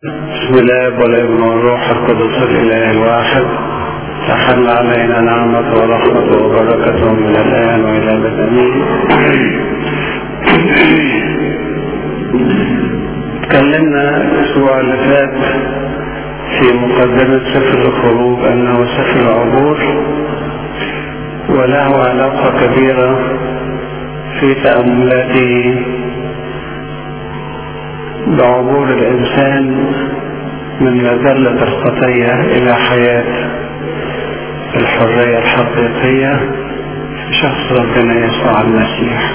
بسم الله والابن والروح القدس الاله الواحد تحل علينا نعمة ورحمة وبركة من الآن وإلى أبد آمين. تكلمنا الأسبوع اللي فات في مقدمة سفر الخروج أنه سفر عبور وله علاقة كبيرة في تأملاته بعبور الإنسان من مذلة الخطية إلى حياة الحرية الحقيقية في شخص ربنا يسوع المسيح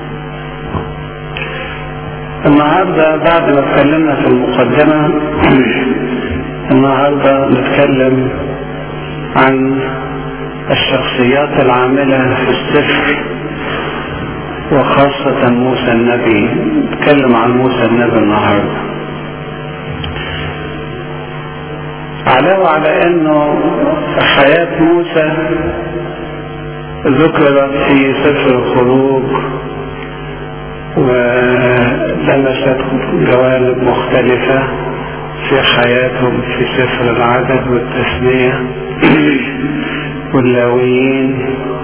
النهاردة بعد ما اتكلمنا في المقدمة النهاردة نتكلم عن الشخصيات العاملة في السفر وخاصة موسى النبي نتكلم عن موسى النبي النهاردة علاوة على انه حياة موسى ذكرت في سفر الخروج ولمست جوانب مختلفة في حياتهم في سفر العدد والتثنية واللاويين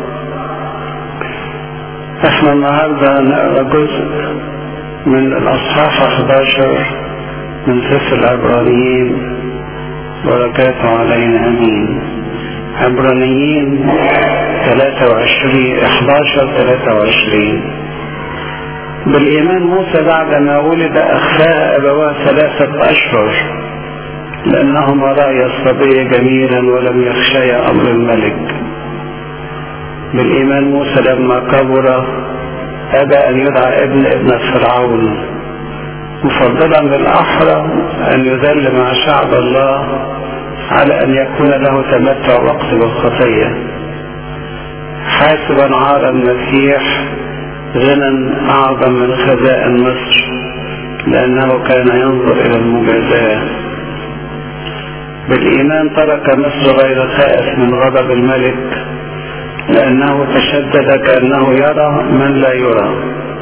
احنا النهاردة نقرا جزء من الاصحاح 11 من سفر العبرانيين بركاته علينا امين عبرانيين 23 11 23 بالايمان موسى بعدما ولد اخفاه ابواه ثلاثة اشهر لانهما رايا الصبي جميلا ولم يخشيا امر الملك بالإيمان موسى لما كبر أبى أن يدعى ابن ابنة فرعون مفضلا بالأحرى أن يذل مع شعب الله على أن يكون له تمتع وقت بالخطية حاسبا عار المسيح غنى أعظم من خزائن مصر لأنه كان ينظر إلى المجازاة بالإيمان ترك مصر غير خائف من غضب الملك لأنه تشدد كأنه يرى من لا يرى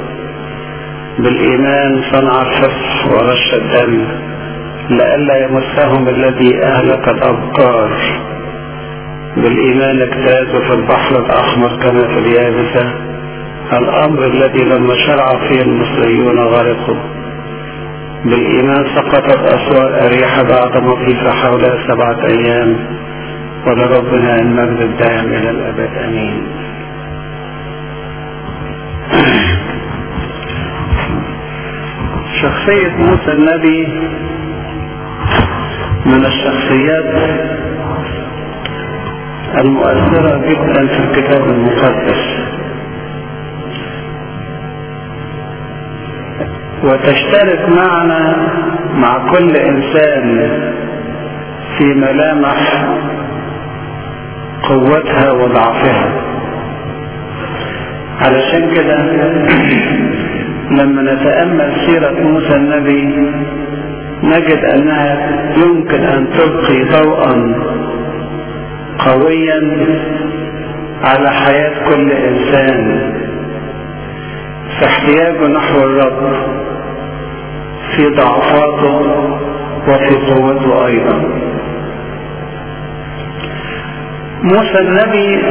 بالإيمان صنع الفصح ورش الدم لئلا يمسهم الذي أهلك الأبكار بالإيمان اجتازوا في البحر الأحمر كما في اليابسة الأمر الذي لما شرع فيه المصريون غرقوا بالإيمان سقطت أسوار أريحة بعد مضيف حولها سبعة أيام ولربنا المجد الدائم الى الابد امين شخصية موسى النبي من الشخصيات المؤثرة جدا في الكتاب المقدس وتشترك معنا مع كل انسان في ملامح قوتها وضعفها علشان كده لما نتأمل سيرة موسى النبي نجد أنها يمكن أن تلقي ضوءا قويا على حياة كل إنسان في احتياجه نحو الرب في ضعفاته وفي قوته أيضا موسى النبي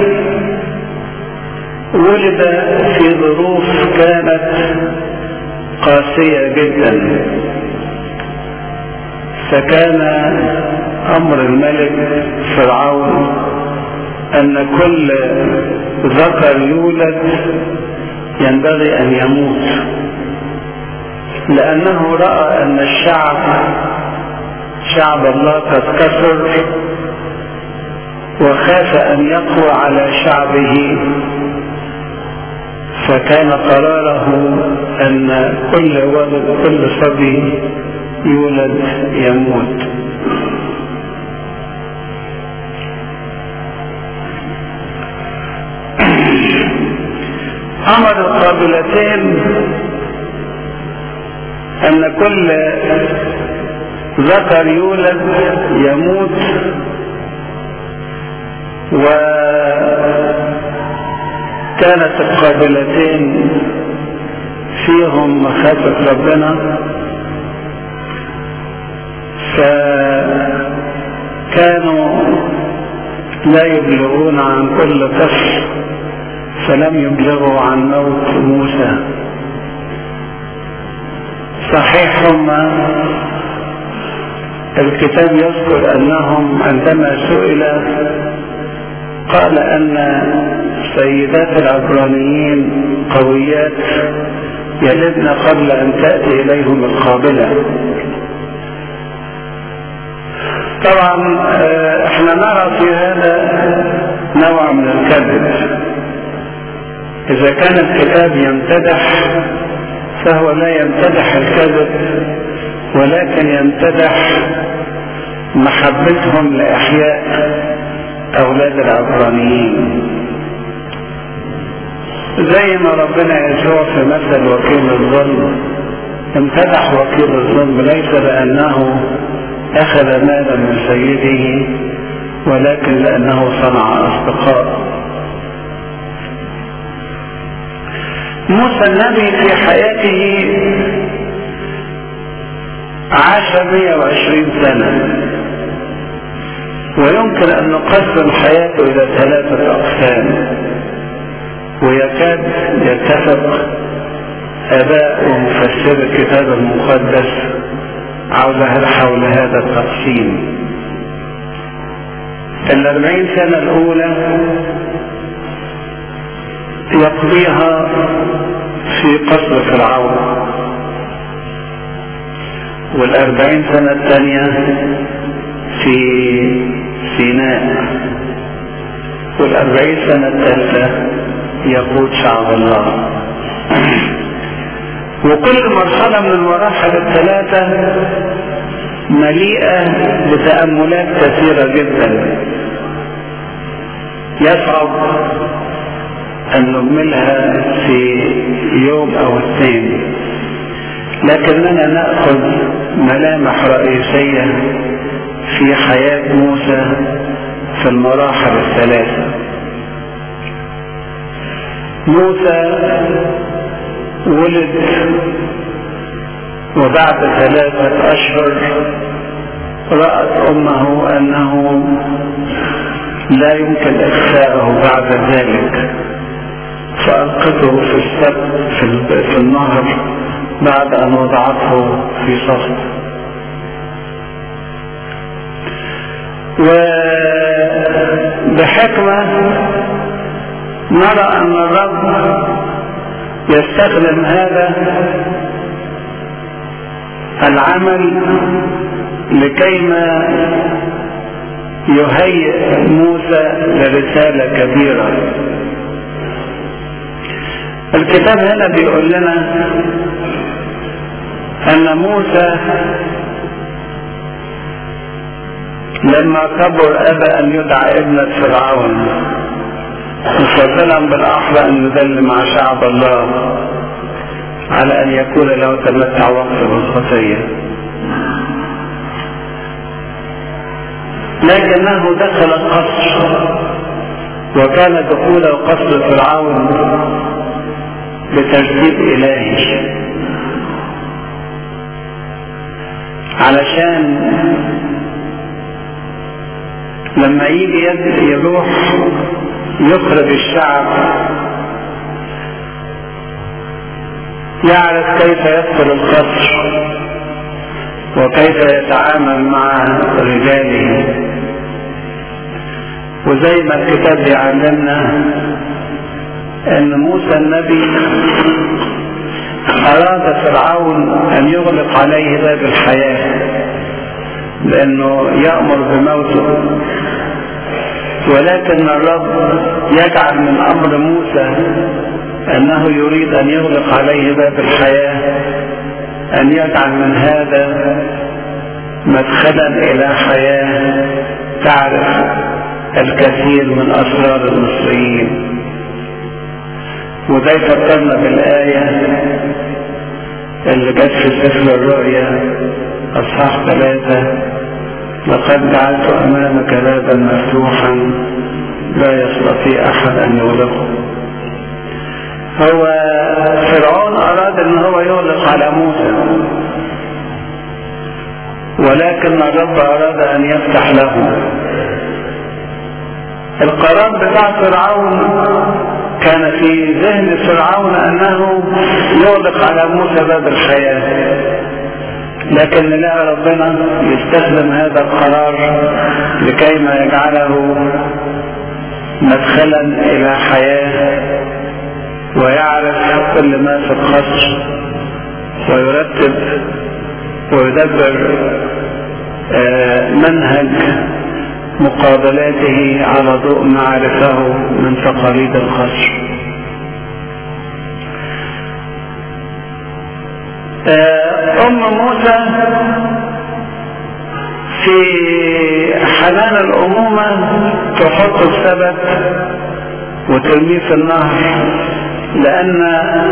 ولد في ظروف كانت قاسية جدا فكان أمر الملك فرعون أن كل ذكر يولد ينبغي أن يموت لأنه رأى أن الشعب شعب الله قد كثر وخاف أن يقوى على شعبه فكان قراره أن كل ولد كل صبي يولد يموت أمر القابلتين أن كل ذكر يولد يموت وكانت القابلتين فيهم مخافة ربنا لا يبلغون عن كل طفل فلم يبلغوا عن موت موسى صحيح هم الكتاب يذكر انهم عندما سئل قال ان سيدات العبرانيين قويات يلدن قبل ان تاتي اليهم القابله طبعا احنا نرى في هذا نوع من الكذب اذا كان الكتاب يمتدح فهو لا يمتدح الكذب ولكن يمتدح محبتهم لاحياء اولاد العبرانيين زي ما ربنا يسوع في مثل وكيل الظلم امتدح وكيل الظلم ليس لانه اخذ مالا من سيده ولكن لانه صنع اصدقاء موسى النبي في حياته عاش 120 سنة ويمكن أن نقسم حياته إلى ثلاثة أقسام ويكاد يتفق آباء ومفسر الكتاب المقدس عاوز حول هذا التقسيم الأربعين سنة الأولى يقضيها في قصر فرعون والأربعين سنة الثانية في سيناء والأربعين سنة الثالثة يقود شعب الله وكل مرحلة من المراحل الثلاثة مليئة بتأملات كثيرة جدا يصعب أن نجملها في يوم أو اثنين لكننا نأخذ ملامح رئيسية في حياة موسى في المراحل الثلاثة موسى ولد وبعد ثلاثة أشهر رأت أمه أنه لا يمكن إخفاءه بعد ذلك فألقته في السبت في, في النهر بعد أن وضعته في صفت وبحكمة نرى أن الرب يستخدم هذا العمل لكيما يهيئ موسى لرسالة كبيرة الكتاب هنا بيقول لنا ان موسى لما كبر ابى ان يدعى ابنة فرعون مفضلا بالاحرى ان يدل مع شعب الله على ان يكون له تمتع وقت بالخطيه لكنه دخل القصر وكان دخول القصر فرعون بترتيب الهي علشان لما يجي يروح يخرج الشعب يعرف كيف يدخل القصر وكيف يتعامل مع رجاله وزي ما الكتاب بيعلمنا ان موسى النبي اراد فرعون ان يغلق عليه باب الحياة لانه يأمر بموته ولكن الرب يجعل من امر موسى انه يريد ان يغلق عليه باب الحياة ان يجعل من هذا مدخلا الى حياة تعرف الكثير من اسرار المصريين وده يفكرنا بالآية اللي جت في سفر الرؤيا أصحاح ثلاثة لقد جعلت أمامك بابا مفتوحا لا يستطيع أحد أن يغلقه هو فرعون أراد أن هو يغلق على موسى ولكن الرب أراد أن يفتح له القرار بتاع فرعون كان في ذهن فرعون انه يغلق على موسى باب الحياة لكن لله ربنا يستخدم هذا القرار لكي ما يجعله مدخلا الى حياة ويعرف كل ما في القصر ويرتب ويدبر منهج مقابلاته على ضوء ما عرفه من تقاليد القصر أم موسى في حنان الأمومة تحط السبت وترميه في النهر لأن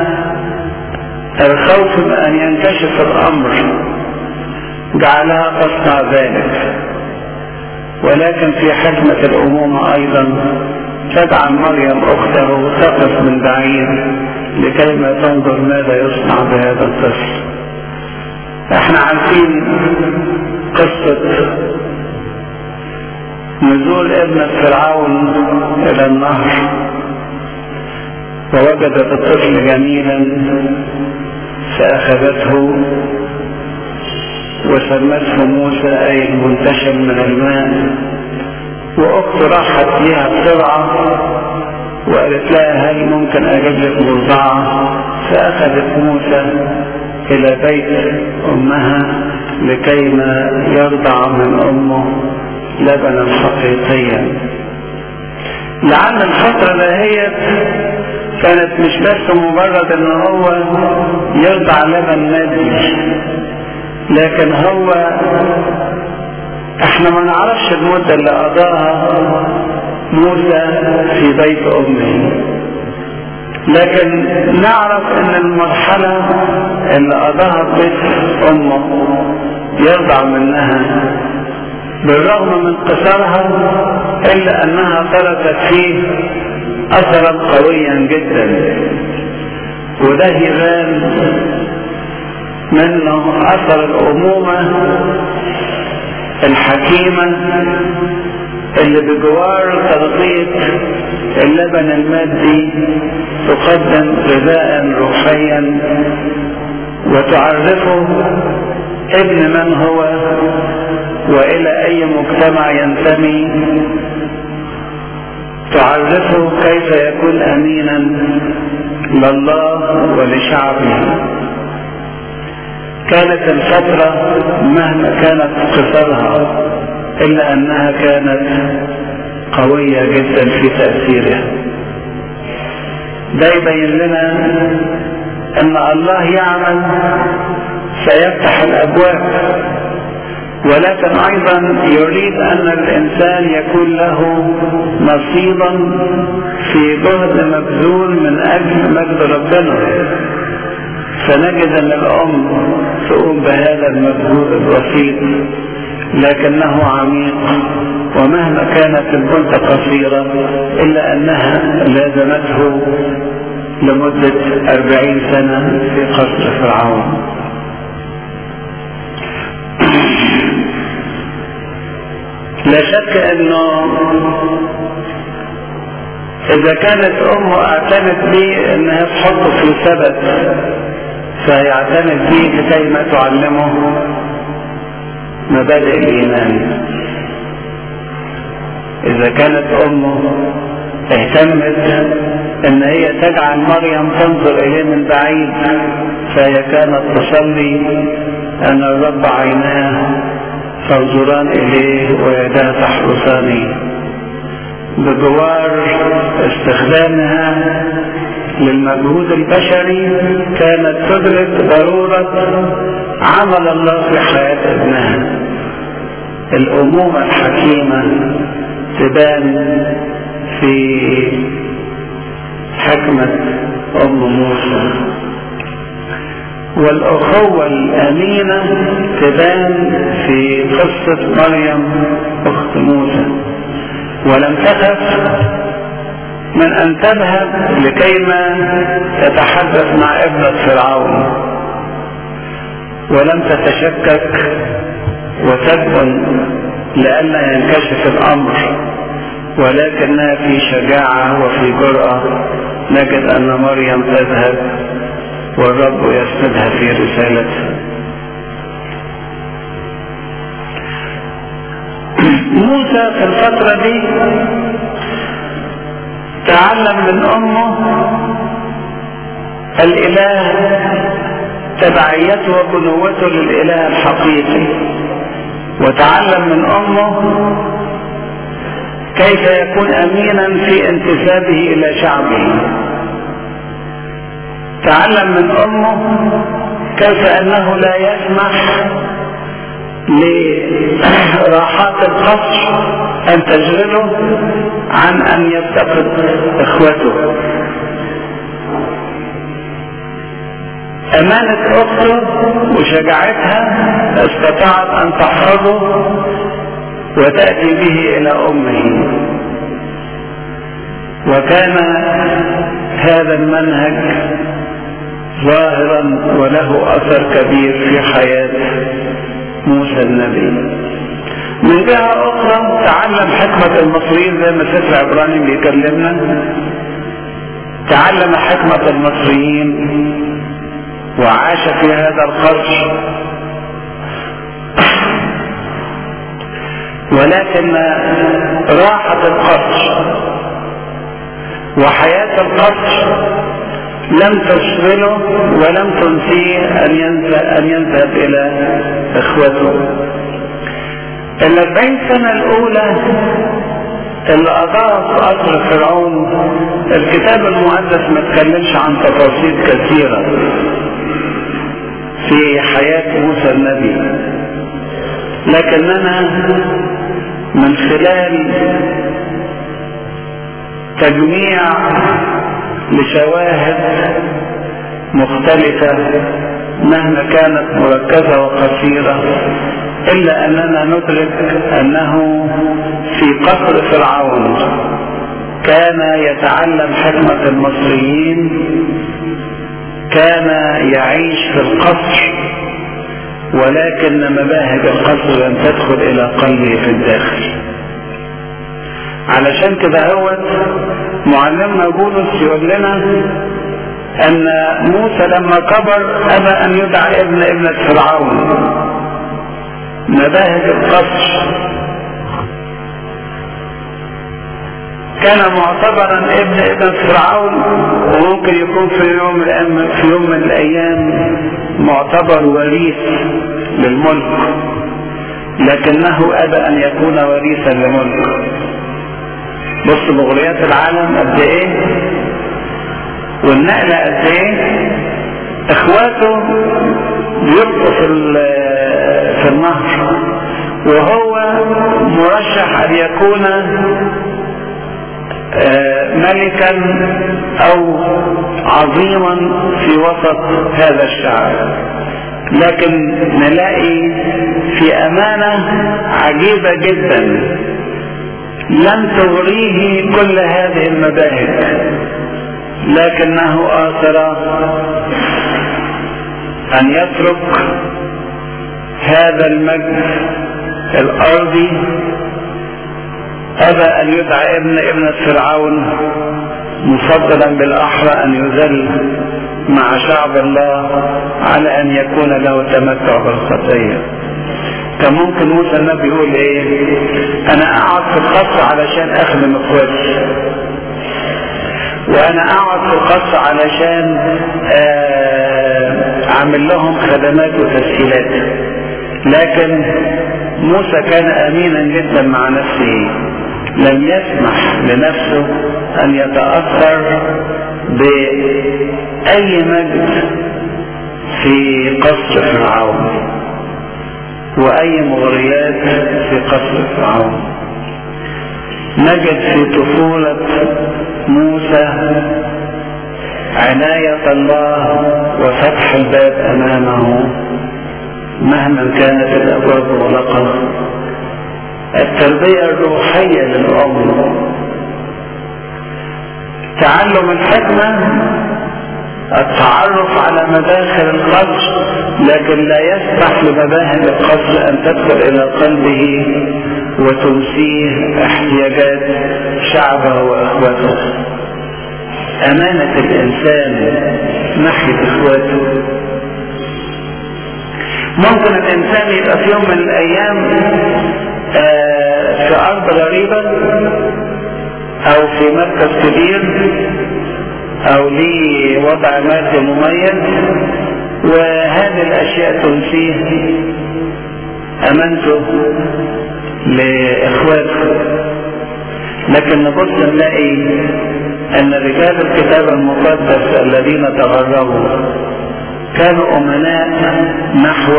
الخوف من أن ينكشف الأمر جعلها تصنع ذلك ولكن في حكمة الأمومة أيضا تدعم مريم أخته تقف من بعيد لكي ما تنظر ماذا يصنع بهذا الطفل احنا عارفين قصة نزول ابنة فرعون إلى النهر ووجدت الطفل جميلا فأخذته وسمته موسى أي المنتشم من الماء وأخته راحت ليها بسرعة وقالت لها هل ممكن أجيب لك مرضعة فأخذت موسى إلى بيت أمها لكي ما يرضع من أمه لبنا حقيقيا لعل الفترة دهيت كانت مش بس مجرد ان هو يرضع لبن مادي لكن هو احنا ما نعرفش المدة اللي قضاها موسى في بيت امه لكن نعرف ان المرحلة اللي قضاها في بيت امه يرضع منها بالرغم من قصرها الا انها تركت فيه اثرا قويا جدا وده يبان منه اثر الامومة الحكيمة اللي بجوار تغطية اللبن المادي تقدم غذاء روحيا وتعرفه ابن من هو والى اي مجتمع ينتمي تعرفه كيف يكون امينا لله ولشعبه كانت الفترة مهما كانت قصرها إلا أنها كانت قوية جدا في تأثيرها ده يبين لنا أن الله يعمل سيفتح الأبواب ولكن أيضا يريد أن الإنسان يكون له نصيبا في جهد مبذول من أجل مجد ربنا فنجد أن الأم تقوم بهذا المجهود البسيط لكنه عميق ومهما كانت المدة قصيرة إلا أنها لازمته لمدة أربعين سنة في قصر فرعون لا شك أنه إذا كانت أمه اعتنت به أنها تحطه في سبت فيعتمد به لكي ما تعلمه مبادئ الإيمان إذا كانت أمه اهتمت ان هي تجعل مريم تنظر اليه من بعيد فهي كانت تصلي ان الرب عيناه تنظران اليه ويداه تحرسانه بجوار استخدامها للمجهود البشري كانت تدرك ضرورة عمل الله في حياة ابنها الأمومة الحكيمة تبان في حكمة أم موسى والأخوة الأمينة تبان في قصة مريم أخت موسى ولم تخف من أن تذهب لكيما تتحدث مع ابنة فرعون ولم تتشكك وتدفن لئلا ينكشف الأمر ولكنها في شجاعة وفي جرأة نجد أن مريم تذهب والرب يسندها في رسالتها موسى في الفترة دي تعلم من أمه الإله تبعيته وبنوته للإله الحقيقي وتعلم من أمه كيف يكون أمينا في انتسابه إلى شعبه تعلم من أمه كيف أنه لا يسمح لراحات القصر أن تشغله عن أن يفتقد إخوته أمانة أخته وشجاعتها استطاعت أن تحفظه وتأتي به إلى أمه وكان هذا المنهج ظاهرا وله أثر كبير في حياة موسى النبي من جهة أخرى تعلم حكمة المصريين زي ما سفر عبراني بيكلمنا تعلم حكمة المصريين وعاش في هذا القرش ولكن راحة القرش وحياة القرش لم تشغله ولم تنسيه أن أن يذهب إلى إخوته الأربعين سنة الأولى اللي قضاها في قصر فرعون الكتاب المقدس ما تكلمش عن تفاصيل كثيرة في حياة موسى النبي لكننا من خلال تجميع لشواهد مختلفة مهما كانت مركزة وقصيرة إلا أننا ندرك أنه في قصر فرعون كان يتعلم حكمة المصريين كان يعيش في القصر ولكن مباهج القصر لم تدخل إلى قلبه في الداخل علشان كده هو معلمنا بولس يقول لنا ان موسى لما كبر ابى ان يدعى ابن ابنة فرعون مباهج القصر كان معتبرا ابن ابن فرعون وممكن يكون في يوم من الأيام في يوم من الايام معتبر وريث للملك لكنه ابى ان يكون وريثا لملك بص مغريات العالم قد ايه والنقلة قد ايه اخواته بيبقوا في في النهر وهو مرشح ان يكون ملكا او عظيما في وسط هذا الشعب لكن نلاقي في امانة عجيبة جدا لم تغريه كل هذه المباهج لكنه آثر أن يترك هذا المجد الأرضي أبى أن يدعى ابن ابنة فرعون مفضلا بالأحرى أن يذل مع شعب الله على أن يكون له تمتع بالخطية كان ممكن موسى النبي يقول ايه انا اقعد في القصر علشان اخدم اخواتي وانا اقعد في القصر علشان اعمل لهم خدمات وتسهيلات لكن موسى كان امينا جدا مع نفسه لم يسمح لنفسه ان يتاثر باي مجد في قصر فرعون واي مغريات في قصر فرعون نجد في طفولة موسى عناية الله وفتح الباب امامه مهما كانت الابواب مغلقة التربية الروحية للأم تعلم الحكمة التعرف على مداخل القصر لكن لا يسمح لمباهج القصر ان تدخل الى قلبه وتنسيه احتياجات شعبه واخوته امانة الانسان ناحية اخواته ممكن الانسان يبقى في يوم من الايام آه في ارض غريبة او في مركز كبير او ليه وضع مادي مميز وهذه الاشياء تنسيه امانته لاخواته لكن نبص نلاقي ان رجال الكتاب المقدس الذين تغربوا كانوا امناء نحو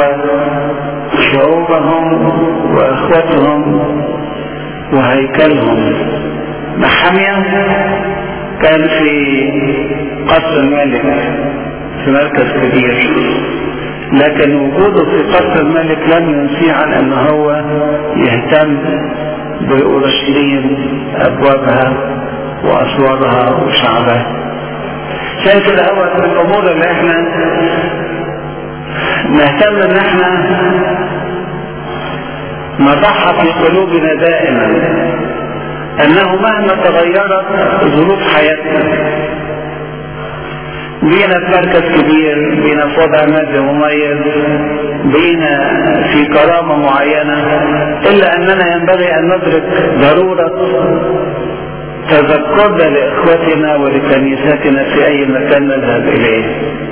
شعوبهم واخوتهم وهيكلهم محمية كان في قصر الملك في مركز كبير لكن وجوده في قصر الملك لم ينسيه عن ان هو يهتم باورشليم ابوابها واسوارها وشعبها عشان كده هو من الامور اللي احنا نهتم ان احنا نضعها في قلوبنا دائما انه مهما تغيرت ظروف حياتنا بينا في مركز كبير بينا في وضع مادي مميز بينا في كرامة معينة إلا أننا ينبغي أن ندرك ضرورة تذكرنا لإخوتنا ولكنيستنا في أي مكان نذهب إليه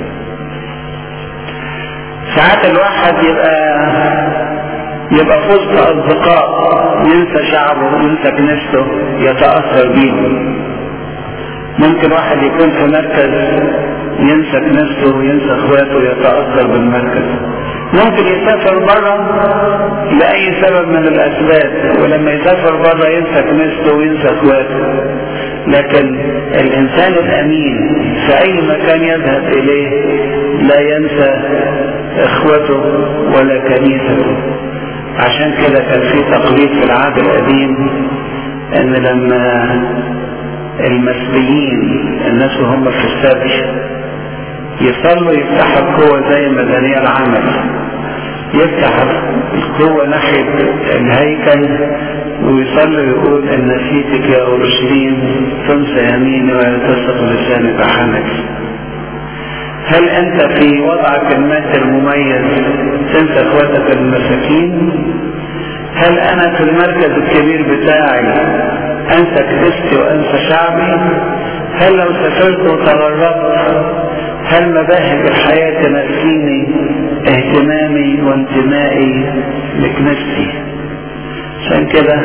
ساعات الواحد يبقى يبقى في وسط أصدقاء ينسى شعبه ينسى كنيسته يتأثر بيهم ممكن واحد يكون في مركز ينسى كنيسته وينسى اخواته يتأثر بالمركز ممكن يسافر بره لأي سبب من الأسباب ولما يسافر بره ينسى كنيسته وينسى اخواته لكن الإنسان الأمين في أي مكان يذهب إليه لا ينسى اخوته ولا كنيسته عشان كده كان في تقليد في العهد القديم ان لما المسبيين الناس وهم في السبي يصلوا يفتحوا القوة زي ما دانيال عمل يفتح القوة ناحية الهيكل ويصلي ويقول ان نسيتك يا اورشليم تنسى يميني ولا تسق لساني بحنك هل انت في وضعك المادي المميز تنسى اخواتك المساكين هل انا في المركز الكبير بتاعي انسى كنيستي وانسى شعبي هل لو سافرت وتغربت هل مباهج الحياة تنسيني اهتمامي وانتمائي لكنيستي عشان كده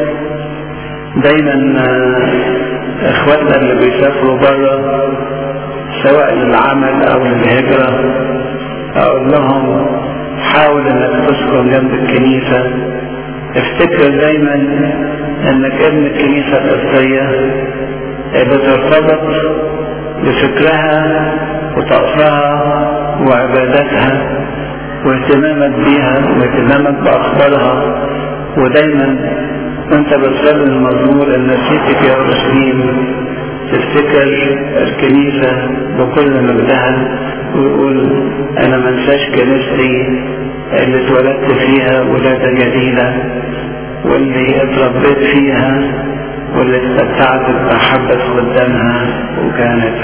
دايما اخواتنا اللي بيسافروا بره سواء للعمل او للهجرة اقول لهم حاول انك تسكن جنب الكنيسة افتكر دايما انك ابن الكنيسة القبطية بترتبط بفكرها وطقسها وعباداتها واهتمامك بيها واهتمامك باخبارها ودايما وانت بتصلي المزمور ان نسيتك يا اورشليم تفتكر الكنيسة بكل مجدها ويقول انا منساش كنيستي اللي اتولدت فيها ولادة جديدة واللي اتربيت فيها واللي استمتعت بمحبة خدامها وكانت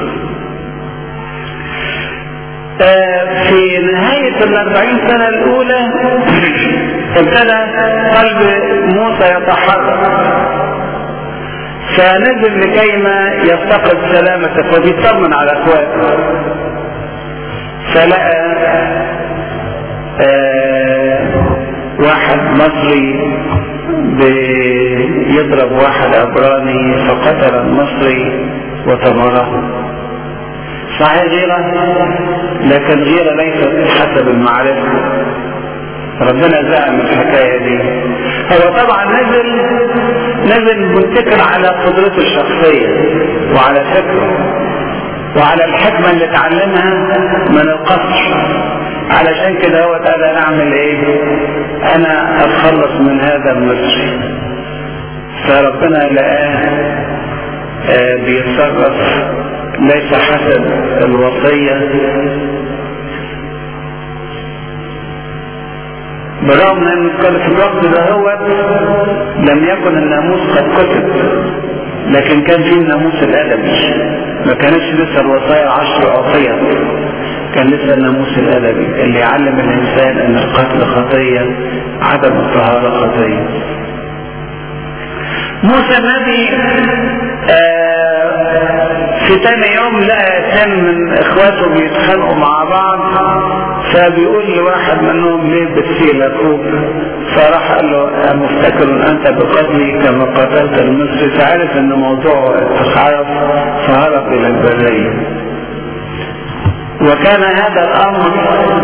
آه في نهاية الأربعين سنة الأولى ابتدى قلب موسى يتحرك فنزل لكيما يفتقد سلامته وبيطمن على اخواته فلقى آه واحد مصري بيضرب واحد عبراني فقتل المصري وتمره صحيح غيرة لكن غيرة ليست حسب المعرفة ربنا زعم الحكاية دي هو طبعا نزل نزل منتكر على قدرته الشخصية وعلى فكره وعلى الحكمة اللي اتعلمها من القصر علشان كده هو قال انا اعمل ايه انا اتخلص من هذا المصري فربنا لقاه آه بيتصرف ليس حسب الوصية برغم ان كان في الوقت ده هو لم يكن الناموس قد كتب لكن كان في الناموس الادبي ما كانتش لسه الوصايا عشر اعطيت كان لسه الناموس الادبي اللي يعلم الانسان ان القتل خطيه عدم الطهاره خطيه موسى النبي آه في تاني يوم لقى اتنين من اخواته بيتخانقوا مع بعض فبيقول لواحد منهم ليه بتسيل اخوك فراح قال له مفتكر انت بقتلي كما قتلت المصري فعرف ان موضوعه اتخرف فهرب الى البريه وكان هذا الامر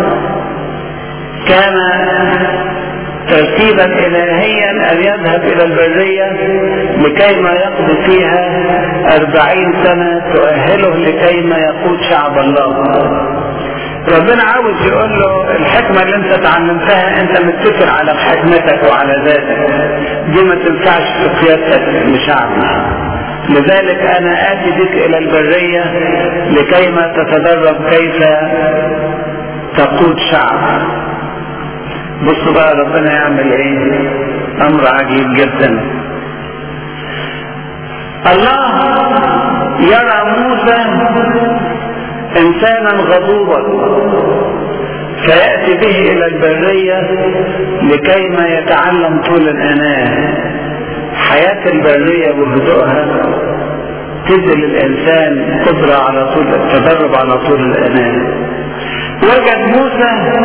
كان ترتيبا الهيا ان يذهب الى البرية لكي ما يقضي فيها اربعين سنة تؤهله لكي ما يقود شعب الله ربنا عاوز يقول له الحكمة اللي انت اتعلمتها انت متكل على حكمتك وعلى ذاتك دي ما تنفعش في قيادتك لشعبنا لذلك انا اتي بك الى البرية لكي ما تتدرب كيف تقود شعب بصوا بقى ربنا يعمل ايه امر عجيب جدا الله يرى موسى انسانا غضوبا فياتي به الى البريه لكي ما يتعلم طول الاناه حياه البريه وهدوءها تدي للانسان قدره على طول التدرب على طول الاناه وجد موسى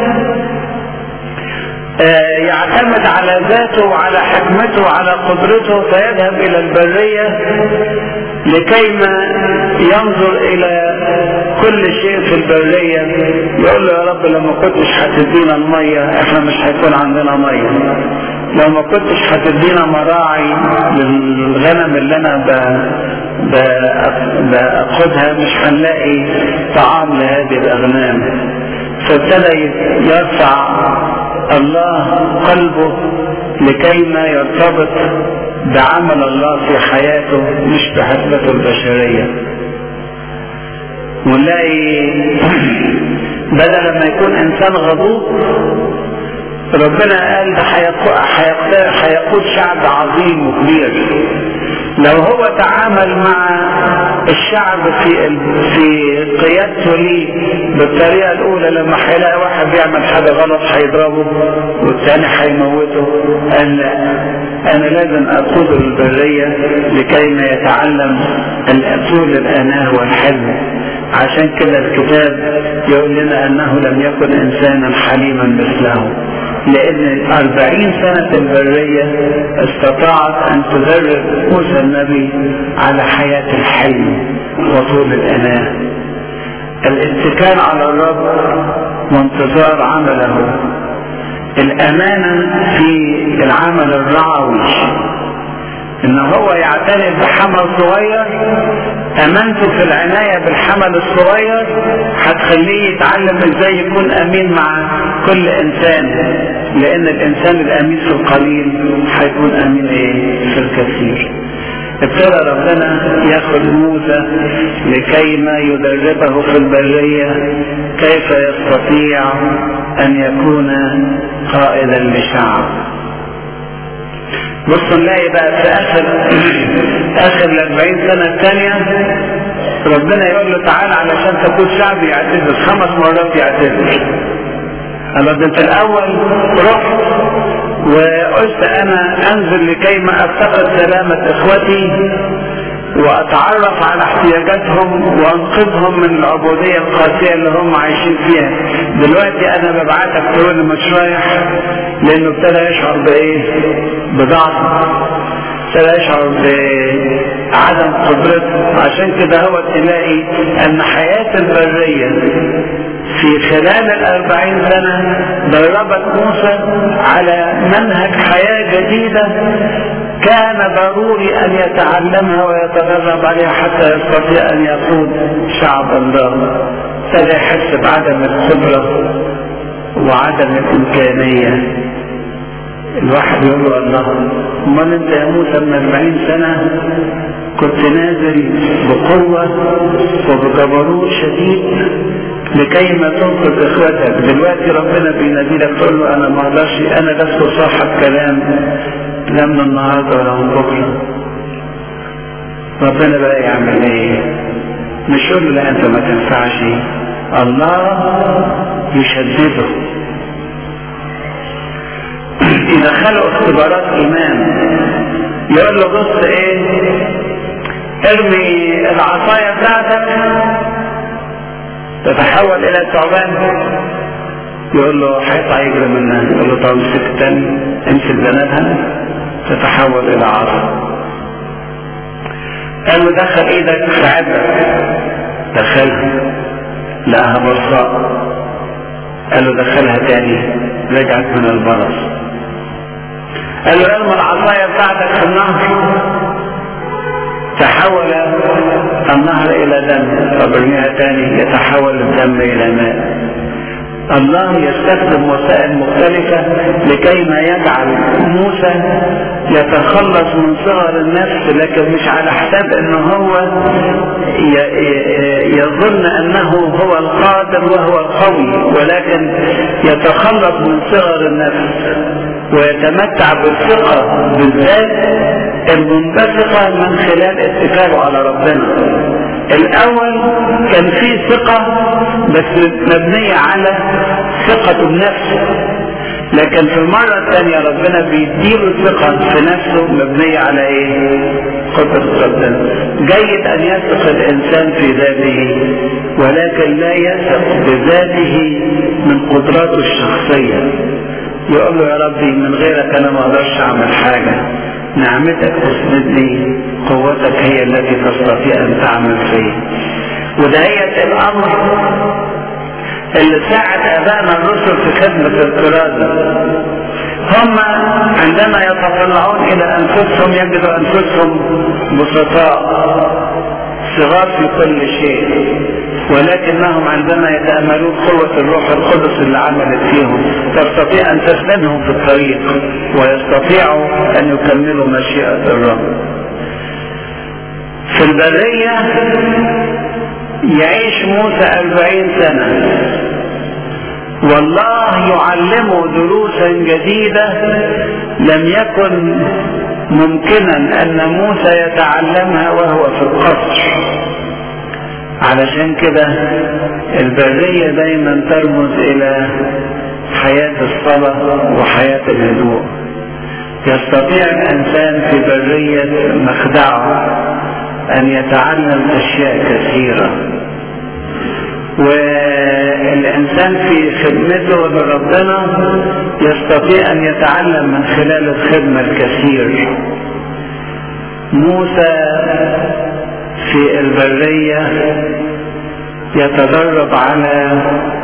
يعتمد على ذاته وعلى حكمته وعلى قدرته فيذهب الى البرية لكي ما ينظر الى كل شيء في البرية يقول له يا رب لو ما كنتش هتدينا المية احنا مش هيكون عندنا مية لو ما كنتش هتدينا مراعي للغنم اللي انا باخدها مش هنلاقي طعام لهذه الاغنام فابتدى يرفع الله قلبه لكي ما يرتبط بعمل الله في حياته مش بحسبته البشرية ونلاقي بدل ما يكون انسان غضوب ربنا قال ده هيقود شعب عظيم وكبير لو هو تعامل مع الشعب في في قيادته ليه بالطريقه الاولى لما هيلاقي واحد بيعمل حاجه غلط هيضربه والثاني هيموته قال لا انا لازم اقود البريه لكي ما يتعلم طول الاناه والحلم عشان كده الكتاب يقول لنا انه لم يكن انسانا حليما مثله لان أربعين سنة البرية استطاعت ان تدرب موسى النبي على حياة الحلم وطول الاناة الاتكال على الرب وانتظار عمله الامانة في العمل الرعوي ان هو يعتني بحمل صغير امانته في العناية بالحمل الصغير هتخليه يتعلم ازاي يكون امين مع كل انسان لان الانسان الامين في القليل هيكون امين ايه في الكثير ابتدى ربنا ياخذ موسى لكي ما يدربه في البرية كيف يستطيع ان يكون قائدا لشعب بص نلاقي بقى في اخر اخر ال 40 سنه الثانيه ربنا يقول له تعالى علشان تكون شعبي يعتذر خمس مرات يعتذر قال ده انت الاول رحت وقلت انا انزل لكي ما افتقد سلامة اخوتي واتعرف على احتياجاتهم وانقذهم من العبودية القاسية اللي هم عايشين فيها دلوقتي انا ببعتك تقول لي مش رايح لانه ابتدى يشعر بايه بضعف ابتدى يشعر بعدم قدرته عشان كده هو تلاقي ان حياة البرية في خلال الأربعين سنة دربت موسى على منهج حياة جديدة كان ضروري أن يتعلمها ويتدرب عليها حتى يستطيع أن يقود شعب الله ابتدى يحس بعدم الخبرة وعدم الإمكانية الواحد يقول له الله امال انت يا موسى من 40 سنة كنت نازل بقوة وبجبروت شديد لكي ما تنقذ اخوتك دلوقتي ربنا بيناديلك تقول له انا ما اقدرش انا لست صاحب كلام لا من النهارده ولا من بكره ربنا بقى يعمل ايه مش يقول له لا انت ما تنفعش الله يشدده يدخله اختبارات ايمان يقول له بص ايه ارمي العصايه بتاعتك تتحول الى ثعبان يقول له هيطلع يجري منها يقول له طب امسك تاني امسك زنادها تتحول الى عصا قال له دخل ايدك في عبك دخلها لقاها برصاء قال له دخلها تاني رجعت من البرص قال له ارمى العصاية بتاعتك في النهر تحول النهر الى دم فبرميها تاني يتحول الدم الى ماء الله يستخدم وسائل مختلفة لكي ما يجعل موسى يتخلص من صغر النفس لكن مش على حساب انه هو يظن انه هو القادر وهو القوي ولكن يتخلص من صغر النفس ويتمتع بالثقة بالذات المنبثقة من خلال اتكاله على ربنا الاول كان في ثقة بس مبنية على ثقة بنفسه لكن في المرة الثانية ربنا بيديله ثقة في نفسه مبنية على ايه؟ قدرة ربنا. جيد ان يثق الانسان في ذاته ولكن لا يثق بذاته من قدراته الشخصية. يقول له يا ربي من غيرك انا ما اقدرش اعمل حاجة. نعمتك تسندني قوتك هي التي تستطيع ان تعمل فيه. ودهية الامر اللي ساعد ابائنا الرسل في خدمة الكرازة هم عندما يتطلعون الى انفسهم يجدوا انفسهم بسطاء صغار في كل شيء ولكنهم عندما يتأملون قوة الروح القدس اللي عملت فيهم تستطيع أن تسندهم في الطريق ويستطيعوا أن يكملوا مشيئة الرب. في البرية يعيش موسى أربعين سنة والله يعلمه دروسا جديدة لم يكن ممكنا أن موسى يتعلمها وهو في القصر علشان كده البرية دايما ترمز إلى حياة الصلاة وحياة الهدوء يستطيع الإنسان في برية مخدعه أن يتعلم أشياء كثيرة والإنسان في خدمته لربنا يستطيع أن يتعلم من خلال الخدمة الكثير موسى في البرية يتدرب على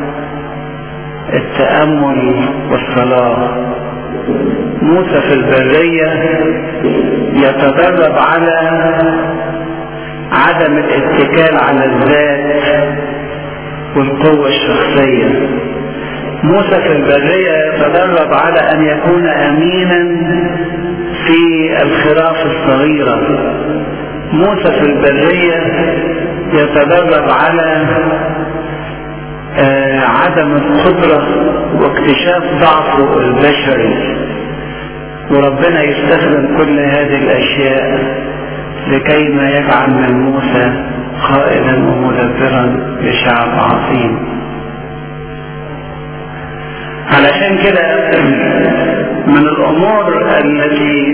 التأمل والصلاة موسى في البرية يتدرب على عدم الاتكال على الذات والقوة الشخصية موسى في البرية يتدرب على أن يكون أمينا في الخراف الصغيرة موسى في البرية يتدرب على آه عدم القدرة واكتشاف ضعفه البشري وربنا يستخدم كل هذه الأشياء لكي ما يجعل من موسى قائدا ومدبرا لشعب عظيم علشان كده من الأمور التي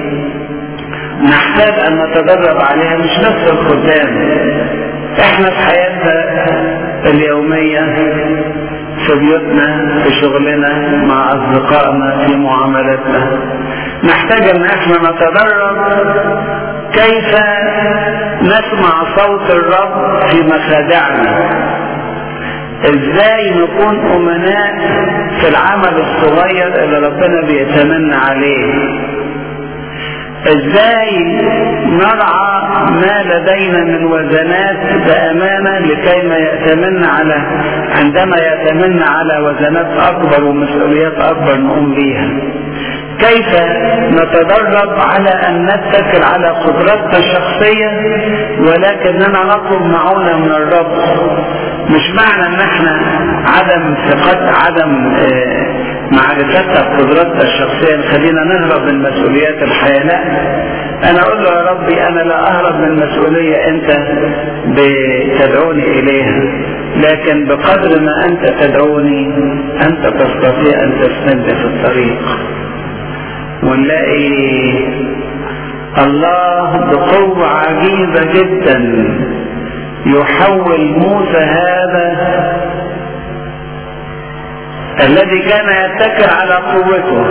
نحتاج أن نتدرب عليها مش بس الخدام احنا في حياتنا اليومية في بيوتنا في شغلنا مع أصدقائنا في معاملاتنا نحتاج أن احنا نتدرب كيف نسمع صوت الرب في مخادعنا ازاي نكون امناء في العمل الصغير اللي ربنا بيتمنى عليه ازاي نرعى ما لدينا من وزنات بامانه لكي ما يأتمن على عندما يأتمن على وزنات اكبر ومسؤوليات اكبر نقوم بيها كيف نتدرب على ان نتكل على قدراتنا الشخصيه ولكننا نطلب معونه من الرب مش معنى ان احنا عدم ثقت عدم اه معرفتها بقدراتنا الشخصية خلينا نهرب من مسؤوليات الحياة لا انا اقول له يا ربي انا لا اهرب من مسؤولية انت بتدعوني اليها لكن بقدر ما انت تدعوني انت تستطيع ان تسندني في الطريق ونلاقي الله بقوة عجيبة جدا يحول موسى هذا الذي كان يتكل على قوته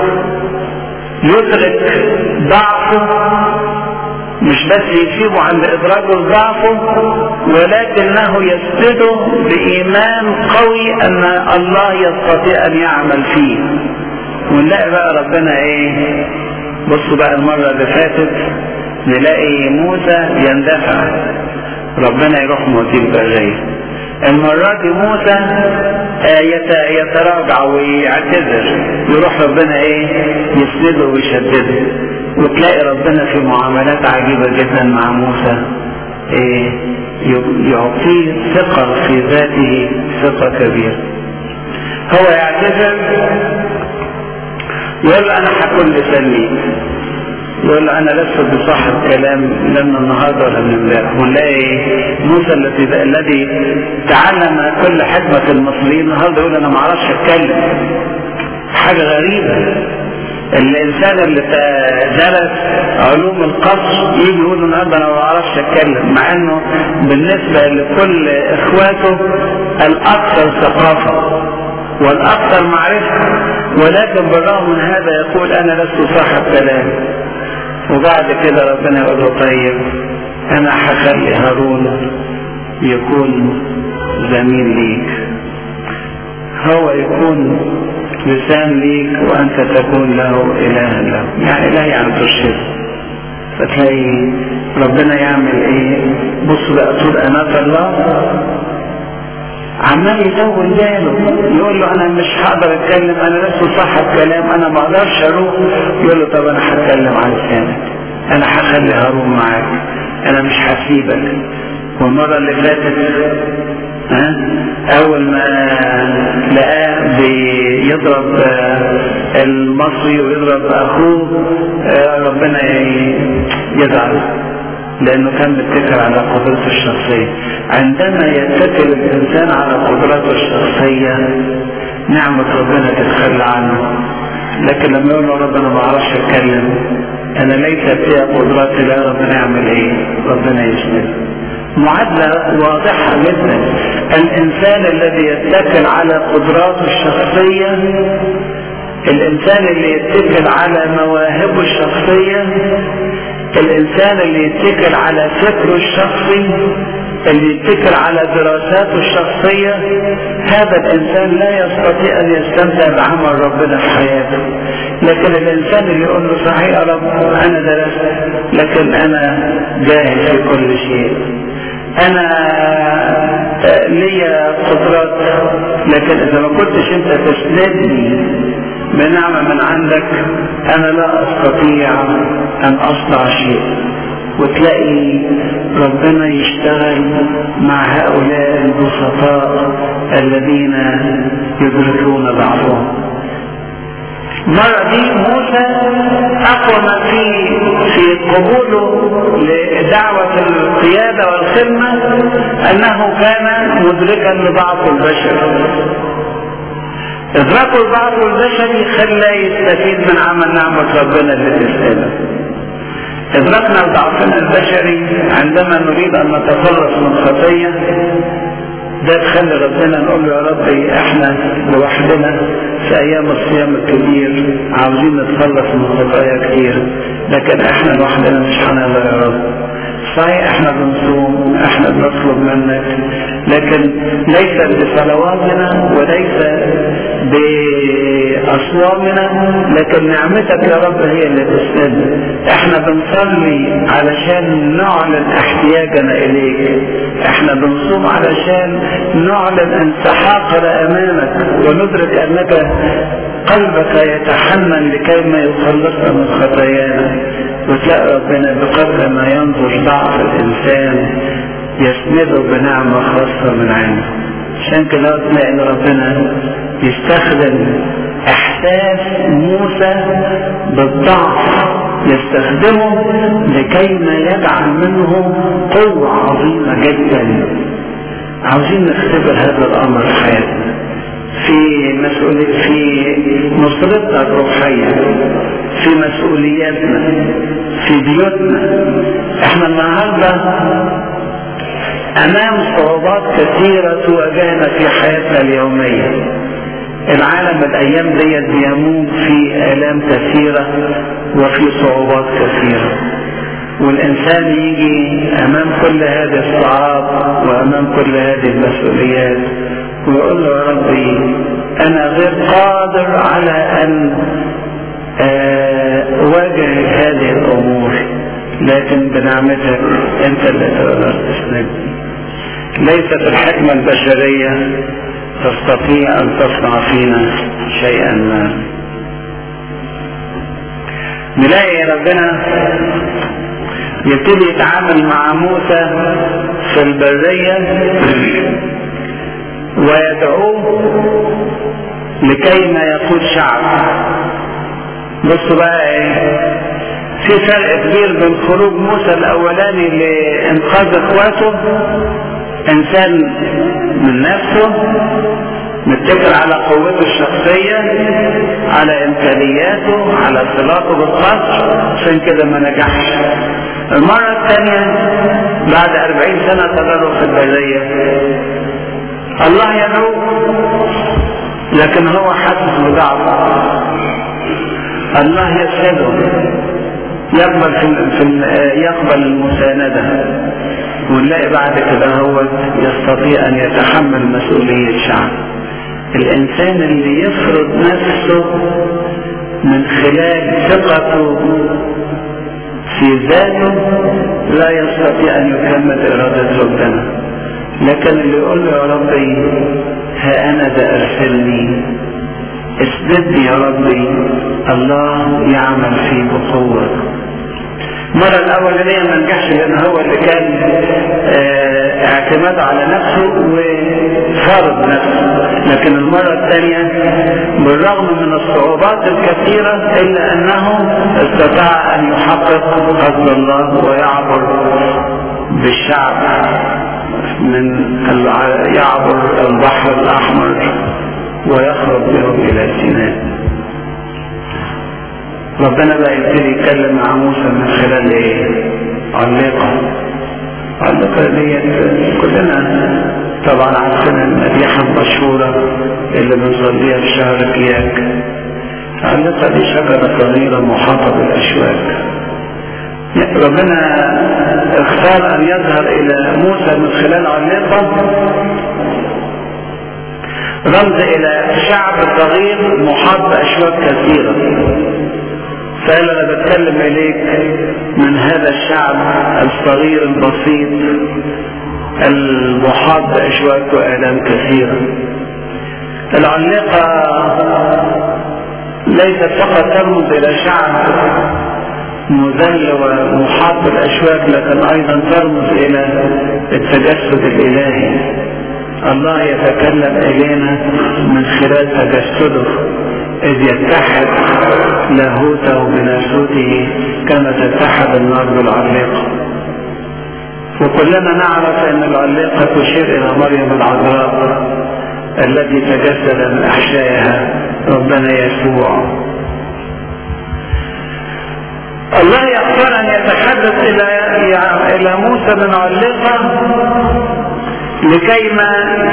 يدرك ضعفه مش بس يسيبه عند ادراكه ضعفه ولكنه يسنده بايمان قوي ان الله يستطيع ان يعمل فيه ونلاقي بقى ربنا ايه بصوا بقى المرة اللي فاتت نلاقي موسى يندفع ربنا يروح موتيه البرية المرة دي موسى يتراجع ويعتذر يروح ربنا ايه يسنده ويشدده وتلاقي ربنا في معاملات عجيبة جدا مع موسى ايه يعطيه ثقة في ذاته ثقة كبيرة هو يعتذر يقول انا هكون لسان ليك يقول انا لست بصاحب كلام لا من النهارده ولا من امبارح ونلاقي موسى الذي الذي تعلم كل حكمه المصريين النهارده يقول انا ما اعرفش اتكلم حاجه غريبه الانسان اللي درس علوم القصر يجي يقول النهارده انا ما بعرفش اتكلم مع انه بالنسبه لكل اخواته الاكثر ثقافه والاكثر معرفه ولكن بالرغم من هذا يقول انا لست صاحب كلام وبعد كده ربنا يقول له طيب انا هخلي هارون يكون زميل ليك هو يكون لسان ليك وانت تكون له الها له يعني اله يعني ترشد فتلاقي ربنا يعمل ايه بص بقى طول انات الله عمال يطول باله يقول له انا مش هقدر اتكلم انا لسه صاحب كلام انا ما اقدرش اروح يقول له طب انا هتكلم عن لسانك انا هخلي هارون معاك انا مش هسيبك والمرة اللي فاتت ها اول ما لقاه بيضرب المصري ويضرب اخوه ربنا يزعل لانه كان متكل على قدرته الشخصية عندما يتكل الانسان على قدراته الشخصية نعمة ربنا تتخلى عنه لكن لما يقول له ربنا ما اعرفش اتكلم انا ليس فيها قدرات لا ربنا يعمل ايه ربنا يسند معادلة واضحة جدا الانسان الذي يتكل على قدراته الشخصية الانسان اللي يتكل على مواهبه الشخصية الانسان اللي يتكل على فكره الشخصي اللي يتكل على دراساته الشخصية هذا الانسان لا يستطيع ان يستمتع بعمل ربنا في حياته لكن الانسان اللي يقول له صحيح يا رب انا درست لكن انا جاهل في كل شيء انا ليا قدرات لكن اذا ما كنتش انت تسندني بنعمة من عندك انا لا استطيع ان اصنع شيء وتلاقي ربنا يشتغل مع هؤلاء البسطاء الذين يدركون ضعفهم مرة دي موسى أقوى ما في في قبوله لدعوة القيادة والخدمة أنه كان مدركا لضعف البشر إدراك الضعف البشري خلى يستفيد من عمل نعمة ربنا اللي تسأله إدراكنا لضعفنا البشري عندما نريد أن نتخلص من خطية ده تخلي ربنا نقول له يا ربي احنا لوحدنا في ايام الصيام الكبير عاوزين نتخلص من خطايا كتير لكن احنا لوحدنا مش هنقدر يا رب صحيح احنا بنصوم احنا بنطلب منك لكن ليس بصلواتنا وليس بأصوامنا لكن نعمتك يا رب هي اللي تسند احنا بنصلي علشان نعلن احتياجنا اليك احنا بنصوم علشان نعلن انسحاقنا امامك وندرك انك قلبك يتحنن لكي ما يخلصنا من خطايانا وتلاقي ربنا بقدر ما ينظر ضعف الانسان يسنده بنعمة خاصة من عنده عشان كده تلاقي ان ربنا يستخدم احساس موسى بالضعف يستخدمه لكي ما يجعل منه قوة عظيمة جدا عاوزين نختبر هذا الامر في حياتنا في مسؤولية في نصرتنا الروحية في مسؤولياتنا في بيوتنا احنا النهارده امام صعوبات كثيرة تواجهنا في حياتنا اليومية العالم الايام ديت بيموت في الام كثيرة وفي صعوبات كثيرة والانسان يجي امام كل هذه الصعاب وامام كل هذه المسؤوليات ويقول له يا ربي انا غير قادر على ان اواجه هذه الامور لكن بنعمتك انت اللي تقدر تسندني ليست الحكمة البشرية تستطيع ان تصنع فينا شيئا ما نلاقي ربنا يبتدي يتعامل مع موسى في البرية ويدعوه لكي ما يقود شعب بصوا بقى ايه في فرق كبير بين خروج موسى الاولاني لانقاذ اخواته انسان من نفسه متكل على قوته الشخصية على امكانياته على صلاته بالقصر عشان كده ما نجحش المرة الثانية بعد أربعين سنة تدرب في البرية الله يدعوه لكن هو حاسس بضعف الله يسعده يقبل في, في يقبل المساندة ونلاقي بعد كده هو يستطيع ان يتحمل مسؤولية شعب الانسان اللي يفرض نفسه من خلال ثقته في ذاته لا يستطيع ان يكمل ارادة ربنا لكن اللي يقول له يا ربي ها انا ذا ارسلني اسندني يا ربي الله يعمل فيه بقوة المرة الأولانية ما نجحش لأن هو اللي كان اه اعتماده على نفسه وفرض نفسه لكن المرة الثانية بالرغم من الصعوبات الكثيرة إلا أنه استطاع أن يحقق قصد الله ويعبر بالشعب من يعبر البحر الأحمر ويخرج بهم إلى سيناء ربنا بقى يبتدي يتكلم مع موسى من خلال ايه؟ علقة علقة ديت كلنا طبعا عارفين المديحة المشهورة اللي بنصليها في شهر كياك علقة دي شجرة صغيرة محاطة بالأشواك ربنا اختار أن يظهر إلى موسى من خلال علقة رمز إلى شعب صغير محاط بأشواك كثيرة فقال انا بتكلم اليك من هذا الشعب الصغير البسيط المحاط باشواك والام كثيره العلقه ليست فقط ترمز الى شعب مذل ومحاط بالاشواك لكن ايضا ترمز الى التجسد الالهي الله يتكلم الينا من خلال تجسده إذ يتحد لاهوته بناسوته كما تتحد النار بالعليقة وكلنا نعرف أن العليقة تشير إلى مريم العذراء التي تجسد من أحشائها ربنا يسوع الله يختار أن يتحدث إلى إلى موسى من علقة لكي ما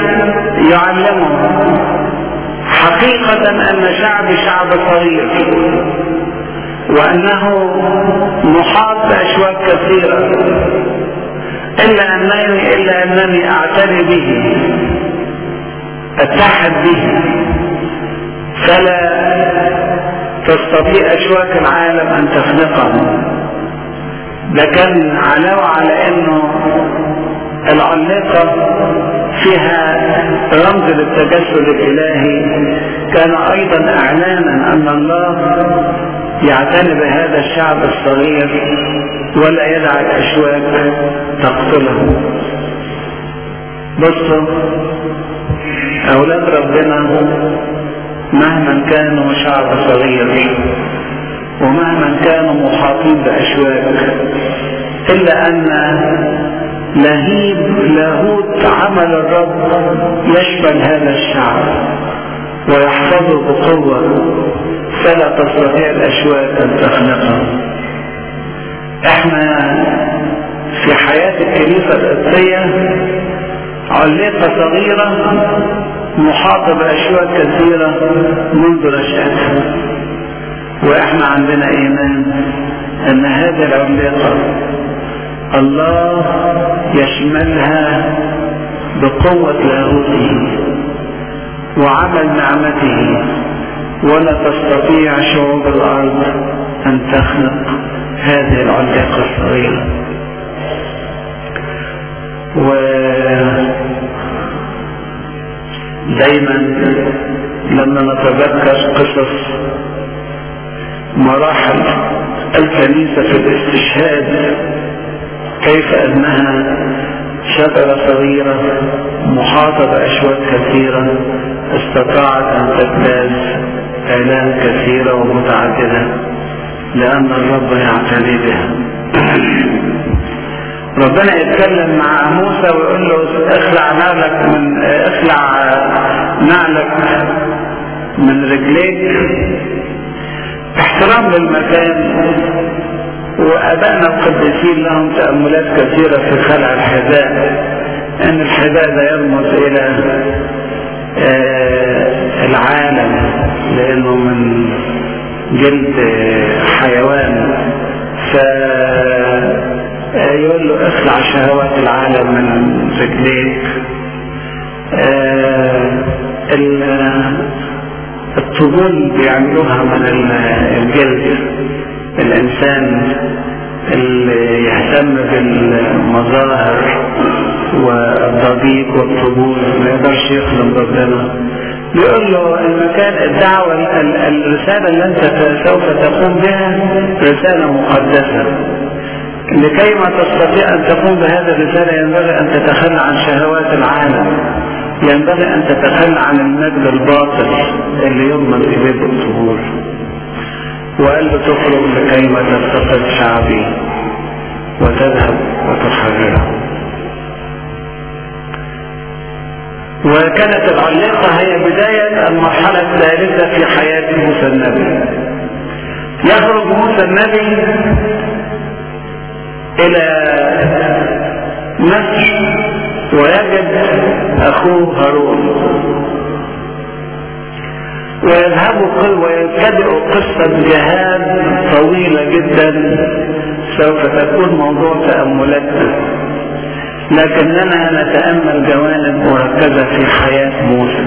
يعلمه حقيقة أن شعبي شعب صغير وأنه محاط بأشواك كثيرة إلا أنني إلا أنني أعتني به أتحد به فلا تستطيع أشواك العالم أن تخنقه ده كان علاوة على أنه العلاقة فيها رمز للتجسد الإلهي كان أيضا إعلانا أن الله يعتني بهذا الشعب الصغير ولا يدع الأشواك تقتله بصوا أولاد ربنا مهما كانوا شعب صغير ومهما كانوا محاطين بأشواك إلا أن لهيب لاهوت عمل الرب يشمل هذا الشعب ويحفظه بقوة فلا تستطيع الأشواك أن تخنقه احنا في حياة الكنيسة القبطية علقة صغيرة محاطة بأشواك كثيرة منذ نشأتها واحنا عندنا ايمان ان هذه العلاقة الله يشملها بقوة لاهوته وعمل نعمته ولا تستطيع شعوب الارض ان تخلق هذه العلاقة الصغيرة و دايما لما نتذكر قصص مراحل الكنيسة في الاستشهاد كيف انها شجرة صغيرة محاطة بأشواك كثيرة استطاعت أن تجتاز آلام كثيرة ومتعددة لأن الرب يعتني بها ربنا يتكلم مع موسى ويقول له اخلع نعلك من اخلع نعلك من رجليك احترام للمكان وابائنا القديسين لهم تاملات كثيره في خلع الحذاء ان الحذاء ده يرمز الى آه العالم لانه من جلد حيوان ف يقول له اخلع شهوات العالم من رجليك آه الطبول بيعملوها من الجلد الانسان اللي يهتم بالمظاهر والضبيب والطبول ما يقدرش يخدم ربنا بيقول له المكان الدعوة الرسالة اللي انت سوف تقوم بها رسالة مقدسة لكي ما تستطيع ان تقوم بهذه الرسالة ينبغي ان تتخلى عن شهوات العالم ينبغي ان تتخلى عن المجد الباطل اللي يضمن اليه بالطهور وقال له تخرج لكي ما تفتقد شعبي وتذهب وتحرره وكانت العلاقة هي بداية المرحلة الثالثة في حياة موسى النبي يخرج موسى النبي الى مصر ويجد اخوه هارون ويذهبوا ويبتدئوا قصة جهاد طويلة جدا سوف تكون موضوع تأملاتنا لكننا نتأمل جوانب مركزة في حياة موسى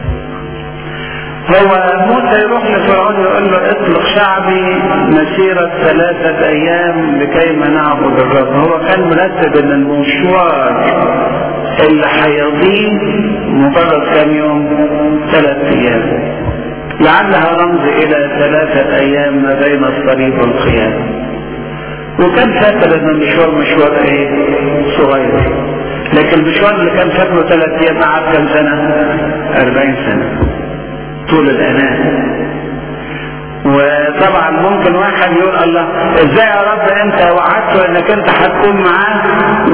هو موسى يروح لفرعون يقول له اطلق شعبي مسيرة ثلاثة ايام لكي ما نعبد الرب هو كان مرتب ان المشوار اللي هيضيه مجرد كام يوم ثلاث ايام لعلها رمز الى ثلاثة ايام ما بين الصليب والقيامة وكان فاكر ان المشوار مشوار ايه صغير لكن المشوار اللي كان فاكره ثلاث ايام قعد كام سنة 40 سنة طول الانام وطبعا ممكن واحد يقول الله ازاي يا رب انت وعدته انك انت هتكون معاه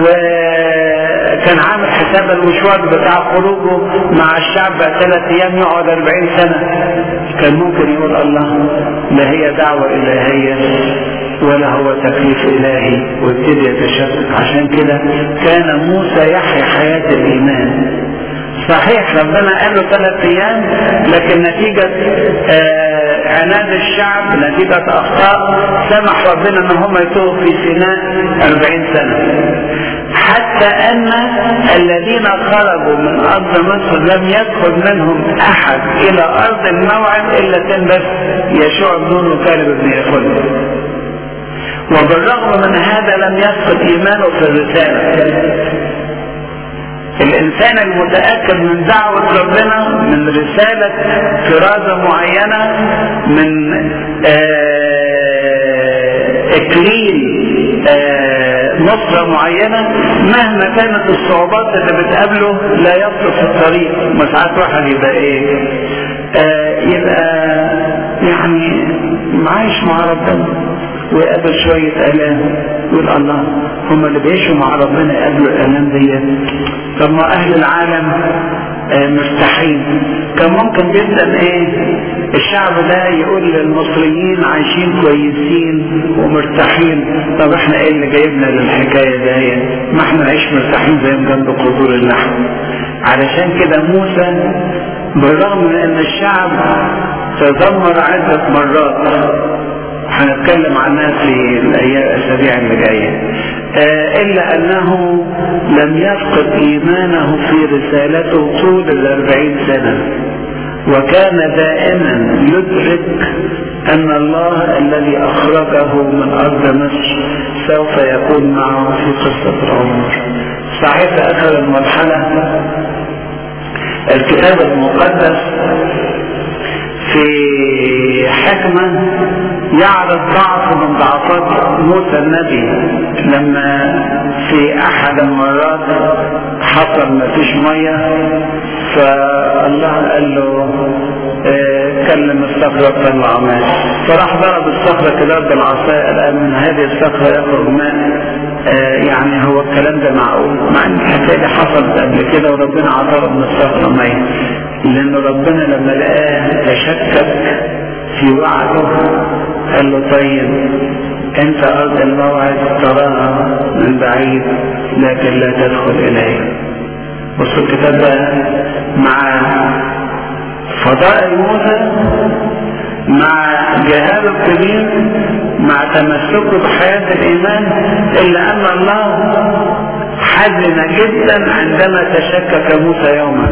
وكان عامل حساب المشوار بتاع خروجه مع الشعب ثلاث ايام يقعد 40 سنة كان ممكن يقول الله لا هي دعوة الهية ولا هو تكليف الهي وابتدي يتشكك عشان كده كان موسى يحيا حياة الايمان صحيح ربنا قال له ثلاث ايام لكن نتيجة آه عناد الشعب نتيجة اخطاء سمح ربنا ان هم يتوهوا في سيناء 40 سنة حتى ان الذين خرجوا من ارض مصر لم يدخل منهم احد الى ارض الموعد الا كان بس يشوع بن نون وكالب بن يخل وبالرغم من هذا لم يفقد ايمانه في الرسالة الانسان المتأكد من دعوة ربنا من رسالة فرازة معينة من آه اكليل آه نصرة معينة مهما كانت الصعوبات اللي بتقابله لا يبطل في الطريق وساعات واحد يبقى ايه آه يبقى يعني عايش مع ربنا ويقابل شوية آلام يقول الله هم اللي بيعيشوا مع ربنا يقابلوا الآلام ديت طب ما أهل العالم آه مرتاحين كان ممكن جدا ايه الشعب ده يقول للمصريين عايشين كويسين ومرتاحين طب احنا ايه اللي جايبنا للحكايه دي ما احنا نعيش مرتاحين زي ما جنب قدور اللحم علشان كده موسى بالرغم من ان الشعب تذمر عدة مرات هنتكلم عنها في الايام الاسابيع اللي جايه آه الا انه لم يفقد ايمانه في رسالته طول الاربعين سنه وكان دائما يدرك ان الله الذي اخرجه من ارض مصر سوف يكون معه في قصه العمر صحيح في اخر المرحله الكتاب المقدس في حكمة يعرض ضعف من ضعفات موسى النبي لما في احد المرات حصل ما فيش مية فالله قال له اه كلم الصخرة طلع ماء فراح ضرب الصخرة كده بالعصاية قال من هذه الصخرة يخرج ماء اه يعني هو الكلام ده معقول مع ان الحكاية دي حصلت قبل كده وربنا عطاه من الصخرة مية لان ربنا لما لقاه تشكك في وعده قال له طيب انت ارض الموعد تراها من بعيد لكن لا تدخل اليه بصوا الكتاب بقى مع فضائل موسى مع جهاده الكبير مع تمسكه بحياة الإيمان إلا أن الله حزن جدا عندما تشكك موسى يوما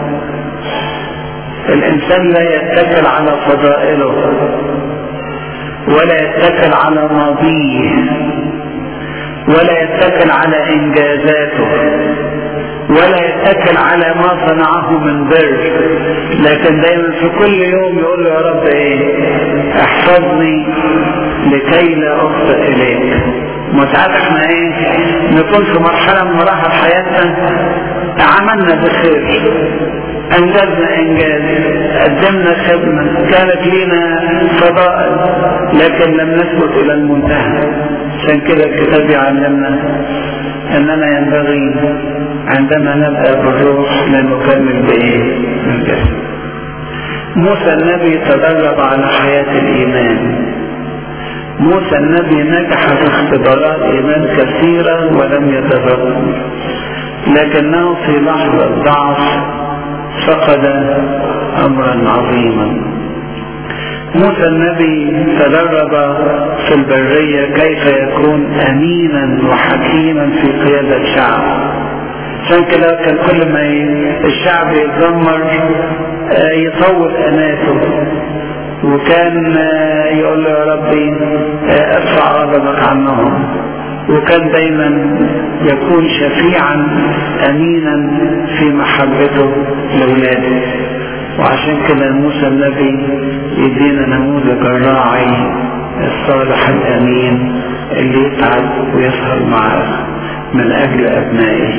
الإنسان لا يتكل على فضائله ولا يتكل على ماضيه ولا يتكل على إنجازاته ولا يتكل على ما صنعه من بر لكن دايما في كل يوم يقول له يا رب ايه احفظني لكي لا اخطئ اليك وساعات احنا ايه نكون في مرحله من مراحل حياتنا عملنا بخير انجزنا انجاز قدمنا خدمه كانت لنا فضائل لكن لم نثبت الى المنتهى عشان كده الكتاب يعلمنا اننا ينبغي عندما نبدا بالروح لنكمل بايه؟ بالجسد. موسى النبي تدرب على حياه الايمان. موسى النبي نجح في اختبارات ايمان كثيره ولم يتذكر. لكنه في لحظه ضعف فقد امرا عظيما. موسى النبي تدرب في البرية كيف يكون أمينا وحكيما في قيادة الشعب عشان كده كان كل ما الشعب يتذمر يطول أناته وكان يقول له يا ربي ارفع غضبك عنهم وكان دايما يكون شفيعا امينا في محبته لاولاده وعشان كده موسى النبي يدينا نموذج الراعي الصالح الامين اللي يتعب ويسهر معه من اجل ابنائه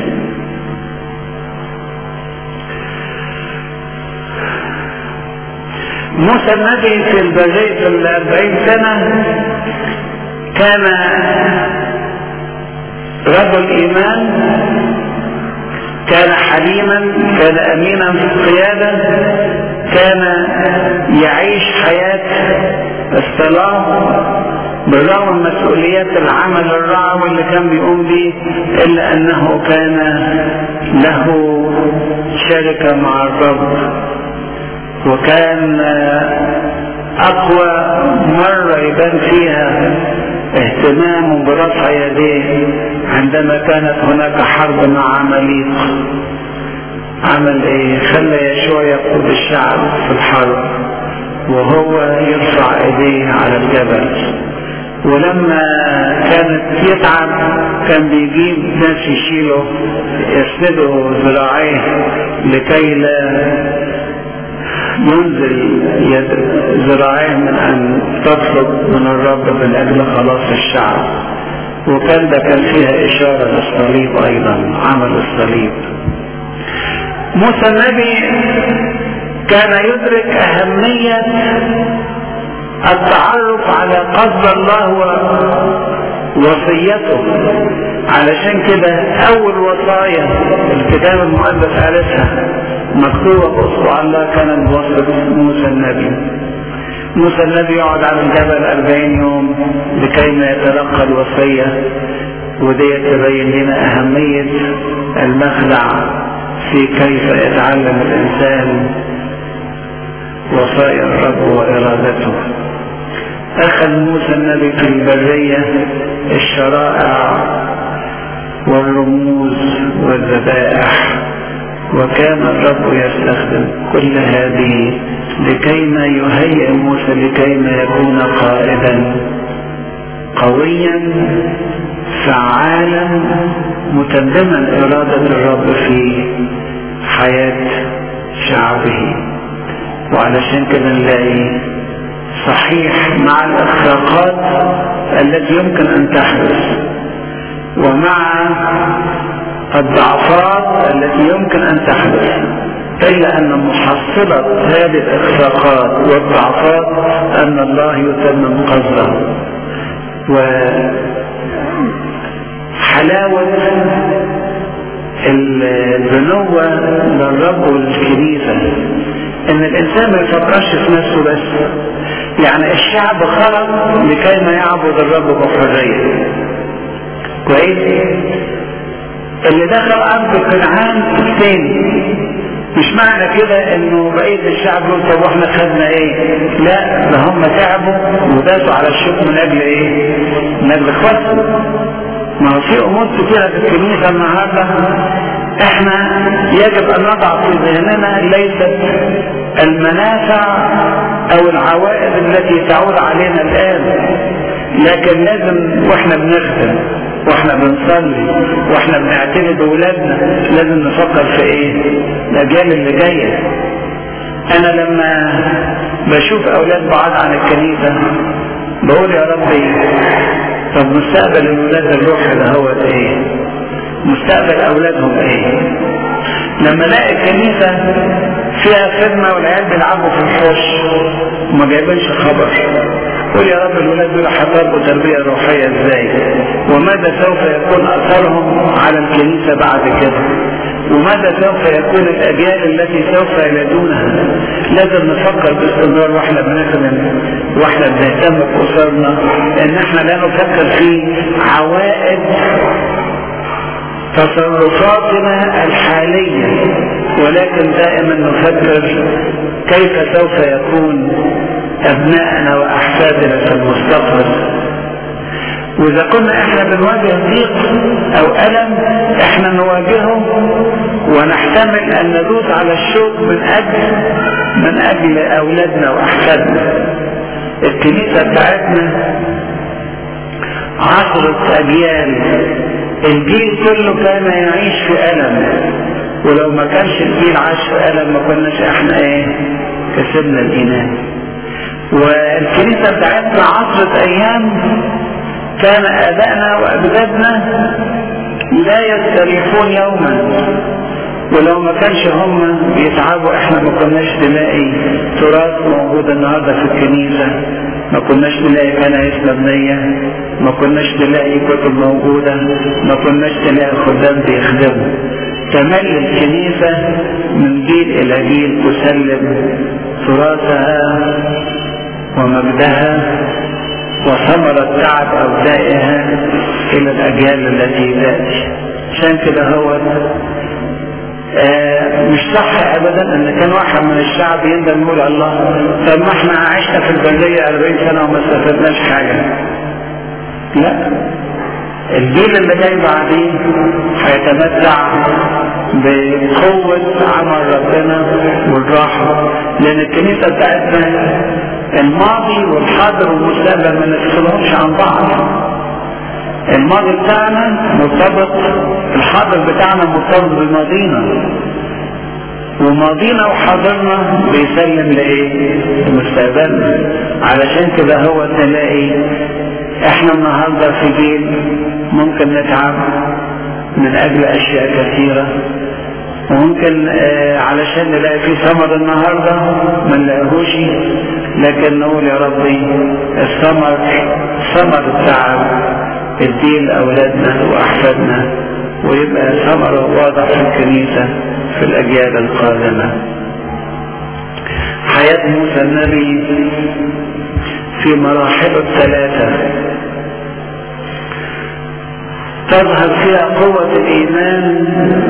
موسى النبي في البرية في الأربعين سنة كان رجل إيمان كان حليما كان أمينا في القيادة كان يعيش حياة الصلاة بالرغم من مسؤوليات العمل الرعوي اللي كان بيقوم به إلا أنه كان له شركة مع الرب وكان أقوى مرة يبان فيها اهتمامه برفع يديه عندما كانت هناك حرب مع عماليق عمل ايه خلى يشوع يقود الشعب في الحرب وهو يرفع ايديه على الجبل ولما كانت يتعب كان بيجيب ناس يشيلوا يسندوا ذراعيه لكي لا ينزل يد ذراعيه من ان تطلب من الرب من اجل خلاص الشعب وكان ده كان فيها إشارة للصليب أيضا عمل الصليب موسى النبي كان يدرك أهمية التعرف على قصد الله ووصيته علشان كده أول وصايا الكتاب المقدس عرفها مكتوبة بأصبع الله كانت بوصف موسى النبي موسى النبي يقعد على الجبل أربعين يوم لكي ما يتلقى الوصية ودي تبين لنا أهمية المخدع في كيف يتعلم الإنسان وصايا الرب وإرادته أخذ موسى النبي في البرية الشرائع والرموز والذبائح وكان الرب يستخدم كل هذه لكيما يهيئ موسى لكيما يكون قائدا قويا فعالا متمما إرادة الرب في حياة شعبه وعلشان كده نلاقي صحيح مع الإخفاقات التي يمكن أن تحدث ومع الضعفات التي يمكن أن تحدث إلا أن محصلة هذه الإخفاقات والضعفات أن الله يتمم قصده وحلاوة البنوة للرب والكنيسة ان الانسان ما يفكرش في نفسه بس يعني الشعب خرج لكي ما يعبد الرب بحرية كويس اللي دخل ارض كنعان الثاني مش معنى كده انه بقية الشعب يقول طب واحنا خدنا ايه لا ده هم تعبوا وداسوا على الشوك من اجل ايه من اجل اخواتهم ما هو في امور كتيرة في الكنيسة النهاردة احنا يجب ان نضع في ذهننا ليست المنافع او العوائد التي تعود علينا الان لكن لازم واحنا بنخدم واحنا بنصلي واحنا بنعتني باولادنا لازم نفكر في ايه الاجيال اللي جايه انا لما بشوف اولاد بعاد عن الكنيسه بقول يا ربي طب مستقبل الولاد الروح ده هو ايه مستقبل اولادهم ايه لما الاقي الكنيسة فيها خدمة والعيال بيلعبوا في الحوش وما جايبينش خبر قول يا رب الولاد دول هيطلبوا تربية روحية ازاي وماذا سوف يكون اثرهم على الكنيسة بعد كده وماذا سوف يكون الاجيال التي سوف يلدونها لازم نفكر باستمرار واحنا بنخدم واحنا بنهتم باسرنا ان احنا لا نفكر في عوائد تصرفاتنا الحالية ولكن دائما نفكر كيف سوف يكون أبنائنا وأحفادنا في المستقبل وإذا كنا إحنا بنواجه ضيق أو ألم إحنا نواجهه ونحتمل أن ندوس على الشوك من أجل من أجل أولادنا وأحفادنا الكنيسة بتاعتنا عشرة أجيال الجيل كله كان يعيش في ألم ولو ما كانش الجيل عاش في ألم ما كناش احنا ايه كسبنا الإيمان والكنيسة بتاعتنا عشرة أيام كان آبائنا وأجدادنا لا يستريحون يوما ولو ما كانش هم بيتعبوا احنا ما كناش نلاقي تراث موجود النهارده في الكنيسه ما كناش نلاقي كنائس مبنيه ما كناش نلاقي كتب موجوده ما كناش نلاقي خدام بيخدموا تملي الكنيسه من جيل الى جيل تسلم تراثها ومجدها وثمرة تعب أبنائها إلى الأجيال التي تأتي عشان كده هو آه مش صح ابدا ان كان واحد من الشعب يندم يقول الله طب ما احنا عشنا في البرية 40 سنة وما استفدناش حاجة لا الجيل اللي جاي بعدين هيتمتع بقوة عمل ربنا والراحة لأن الكنيسة بتاعتنا الماضي والحاضر والمستقبل ما نفصلهمش عن بعض الماضي بتاعنا مرتبط الحاضر بتاعنا مرتبط بماضينا وماضينا وحاضرنا بيسلم لايه مستقبلنا علشان كده هو تلاقي احنا النهارده في جيل ممكن نتعب من أجل أشياء كثيرة وممكن آه علشان نلاقي فيه ثمر النهارده ما نلاقيهوش لكن نقول يا ربي الثمر ثمر التعب اديه لاولادنا واحفادنا ويبقى ثمره واضح في الكنيسه في الاجيال القادمه. حياه موسى النبي في مراحله الثلاثه تظهر فيها قوه الايمان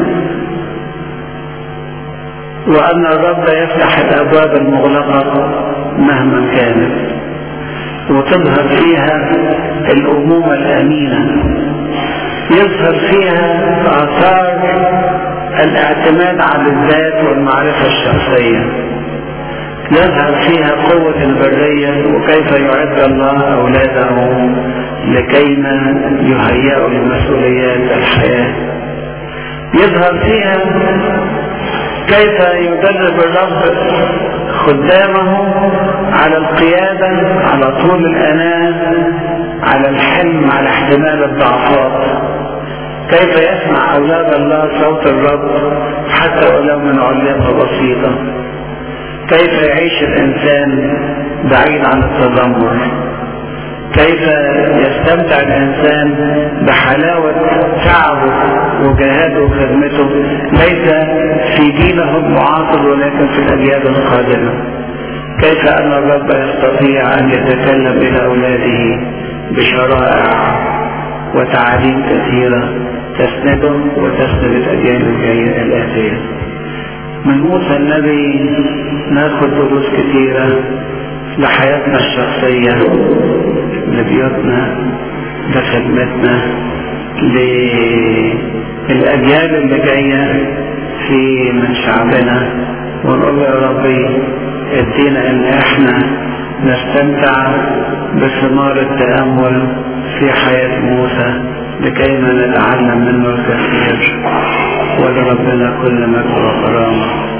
وأن الرب يفتح الأبواب المغلقة مهما كانت وتظهر فيها الأمومة الأمينة يظهر فيها آثار الاعتماد على الذات والمعرفة الشخصية يظهر فيها قوة البرية وكيف يعد الله أولاده لكيما يهيئوا لمسؤوليات الحياة يظهر فيها كيف يدرب الرب خدامه على القيادة على طول الأناة على الحلم على احتمال الضعفات كيف يسمع أولاد الله صوت الرب حتى ولو من علامة بسيطة كيف يعيش الإنسان بعيد عن التذمر كيف يستمتع الإنسان بحلاوة تعبه وجهاده وخدمته ليس في جيله المعاصر ولكن في الأجيال القادمة كيف أن الرب يستطيع أن يتكلم إلى أولاده بشرائع وتعاليم كثيرة تسنده وتسند الأجيال الجاية الآتية من موسى النبي ناخد دروس كثيرة لحياتنا الشخصية لبيوتنا لخدمتنا للأجيال اللي جاية في من شعبنا ونقول يا ربي ادينا ان احنا نستمتع بثمار التأمل في حياة موسى لكيما نتعلم منه الكثير ولربنا كل مجد وكرامه